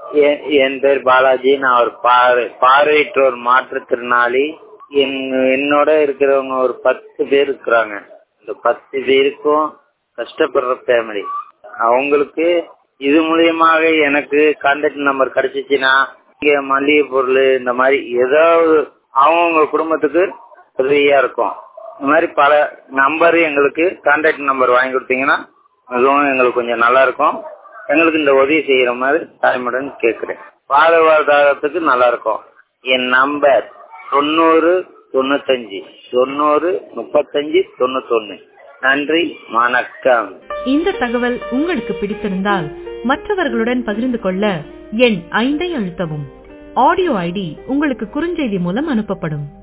எ- என் பேர் பாலாஜி நான் ஒரு பார்வை பார்வையற்றோர் மாற்றுத்திறனாளி என் என்னோட இருக்கிறவங்க ஒரு பத்து பேர் இருக்கிறாங்க இந்த பத்து பேருக்கும் கஷ்டப்படுற ஃபேமிலி அவங்களுக்கு இது மூலியமாக எனக்கு கான்டாக்ட் நம்பர் கிடைச்சிச்சுன்னா இங்க மளிகை பொருள் இந்த மாதிரி ஏதாவது அவங்கவுங்க குடும்பத்துக்கு உதவியா இருக்கும் இந்த மாதிரி பல நம்பர் எங்களுக்கு கான்டாக்ட் நம்பர் வாங்கி கொடுத்தீங்கன்னா மிகவும் எங்களுக்கு கொஞ்சம் நல்லா இருக்கும் எங்களுக்கு இந்த உதவி செய்யற மாதிரி தாய்மடன் கேட்கிறேன் வாழ்வாதாரத்துக்கு நல்லா இருக்கும் என் நம்பர் தொண்ணூறு தொண்ணூத்தஞ்சு தொண்ணூறு முப்பத்தஞ்சு தொண்ணூத்தொன்னு நன்றி வணக்கம் இந்த தகவல் உங்களுக்கு பிடித்திருந்தால் மற்றவர்களுடன் பகிர்ந்து கொள்ள எண் ஐந்தை அழுத்தவும் ஆடியோ ஐடி உங்களுக்கு குறுஞ்செய்தி மூலம் அனுப்பப்படும்